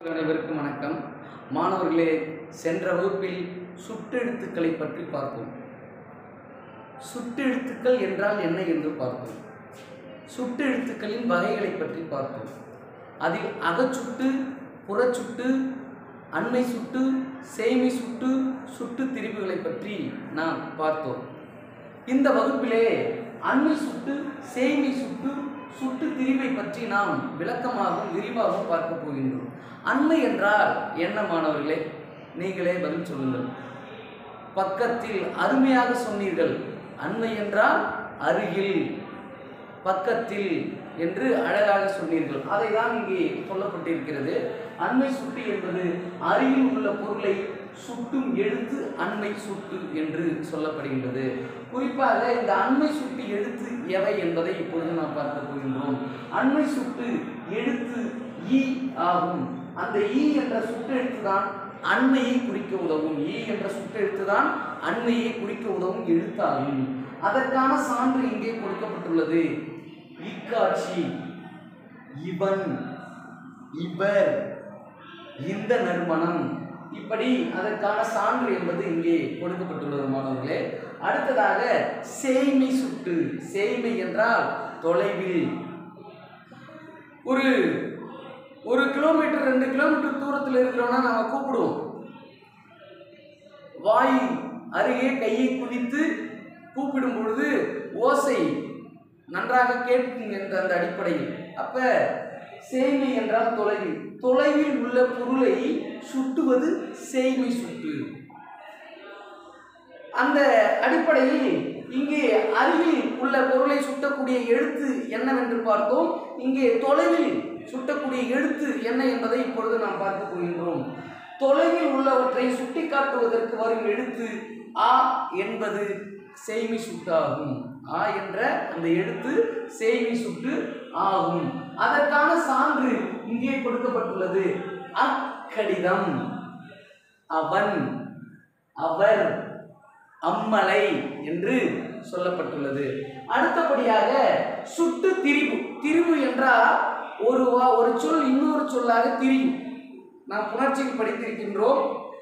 அனைவருக்கும் வணக்கம் மாணவர்களே சென்ற வகுப்பில் சுட்டெழுத்துக்களை பற்றி பார்த்தோம் சுட்டெழுத்துக்கள் என்றால் என்ன என்று பார்த்தோம் சுட்டெழுத்துக்களின் வகைகளை பற்றி பார்த்தோம் அதில் அகச்சுட்டு புறச்சுட்டு அண்மை சுட்டு சேமி சுட்டு சுட்டு திரிவுகளை பற்றி நாம் பார்த்தோம் இந்த வகுப்பிலே அண்மை சுட்டு சேமி சுட்டு சுட்டு திரிவை பற்றி நாம் விளக்கமாகவும் விரிவாகவும் பார்க்க போகின்றோம் அண்மை என்றால் என்ன மாணவர்களே நீங்களே பதில் சொல்லுங்கள் பக்கத்தில் அருமையாக சொன்னீர்கள் அண்மை என்றால் அருகில் பக்கத்தில் என்று அழகாக சொன்னீர்கள் அதை தான் இங்கே சொல்லப்பட்டிருக்கிறது அண்மை சுட்டு என்பது அருகில் உள்ள பொருளை சுட்டும் எழுத்து அண்மை சுட்டு என்று சொல்லப்படுகின்றது குறிப்பாக இந்த அண்மை சுட்டு எழுத்து எவை என்பதை இப்பொழுது நாம் பார்க்க போகின்றோம் அண்மை சுட்டு எழுத்து ஈ ஆகும் அந்த ஈ என்ற சுட்டெழுத்து தான் அண்மையை குறிக்க உதவும் ஈ என்ற சுட்டெழுத்து தான் அண்மையை குறிக்க உதவும் எழுத்தாகும் அதற்கான சான்று இங்கே கொடுக்கப்பட்டுள்ளது இக்காட்சி இவன் இவர் இந்த நறுமணம் இப்படி அதற்கான சான்று என்பது இங்கே கொடுக்கப்பட்டுள்ளது மாணவர்களே அடுத்ததாக சேய்மை சுட்டு சேய்மை என்றால் தொலைவில் ஒரு ஒரு கிலோமீட்டர் ரெண்டு கிலோமீட்டர் தூரத்தில் இருக்கிறோம்னா நம்ம கூப்பிடுவோம் வாய் அருகே கையை குவித்து கூப்பிடும் பொழுது ஓசை நன்றாக கேட்கும் என்ற அந்த அடிப்படையில் அப்ப சேய்மை என்றால் தொலைவில் தொலைவில் உள்ள பொருளை சுட்டுவது சேய்மை சுட்டு அந்த அடிப்படையில் இங்கே அருகில் உள்ள பொருளை சுட்டக்கூடிய எழுத்து என்னவென்று பார்த்தோம் இங்கே தொலைவில் சுட்டக்கூடிய எழுத்து என்ன என்பதை இப்பொழுது நாம் பார்க்க போகின்றோம் தொலைவில் உள்ளவற்றை சுட்டிக்காட்டுவதற்கு வரும் எழுத்து ஆ என்பது செய்மி சுட்டாகும் ஆ என்ற அந்த எழுத்து செய்மி சுட்டு ஆகும் அதற்கான சான்று இங்கே கொடுக்கப்பட்டுள்ளது அக்கடிதம் அவன் அவர் அம்மலை என்று சொல்லப்பட்டுள்ளது அடுத்தபடியாக சுட்டு திரிவு திரிவு என்றால் ஒரு வா- ஒரு சொல் இன்னொரு சொல்லாக திரியும் நாம் புணர்ச்சியில் படித்திருக்கின்றோம்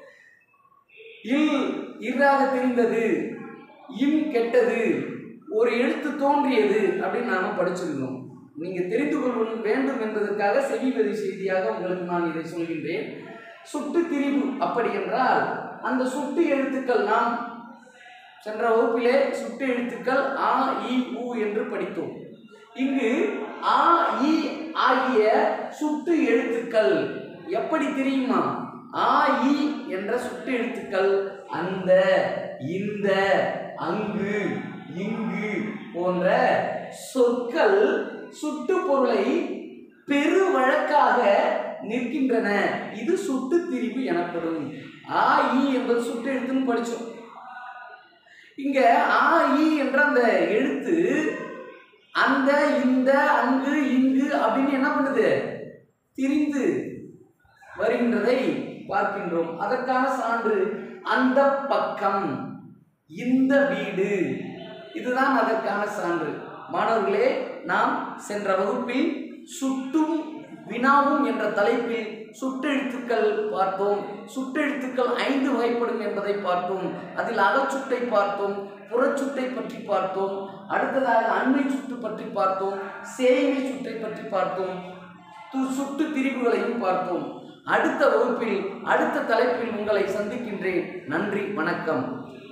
இல் இராக தெரிந்தது இம் கெட்டது ஒரு எழுத்து தோன்றியது அப்படின்னு நாம படிச்சிருந்தோம் நீங்க தெரிந்து கொள்ள வேண்டும் என்பதற்காக செவிவரி செய்தியாக உங்களுக்கு நான் இதை சொல்கின்றேன் சுட்டு திரிவு அப்படி என்றால் அந்த சுட்டு எழுத்துக்கள் நாம் சென்ற வகுப்பிலே சுட்டு எழுத்துக்கள் ஆ இ உ என்று படித்தோம் இங்கு ஆ இ ஆகிய சுட்டு எழுத்துக்கள் எப்படி தெரியுமா ஆ இ என்ற சுட்டு எழுத்துக்கள் அந்த இந்த அங்கு இங்கு போன்ற சொற்கள் சுட்டு பொருளை பெரு வழக்காக நிற்கின்றன இது சுட்டு திரிவு எனப்படும் ஆ இ என்பது சுட்டு எழுத்துன்னு படிச்சோம் இங்க ஆ இ என்ற அந்த எழுத்து அந்த இந்த அங்கு இங்கு அப்படின்னு என்ன பண்ணுது திரிந்து வருகின்றதை பார்க்கின்றோம் அதற்கான சான்று அந்த பக்கம் இந்த வீடு இதுதான் அதற்கான சான்று மாணவர்களே நாம் சென்ற வகுப்பில் சுட்டும் வினாவும் என்ற தலைப்பில் சுட்டெழுத்துக்கள் பார்த்தோம் சுட்டெழுத்துக்கள் ஐந்து வகைப்படும் என்பதை பார்த்தோம் அதில் அகச்சுட்டை பார்த்தோம் புறச்சுட்டை பற்றி பார்த்தோம் அடுத்ததாக அண்மை சுட்டு பற்றி பார்த்தோம் சேவை சுட்டை பற்றி பார்த்தோம் து- சுட்டு திரிவுகளையும் பார்த்தோம் அடுத்த வகுப்பில் அடுத்த தலைப்பில் உங்களை சந்திக்கின்றேன் நன்றி வணக்கம்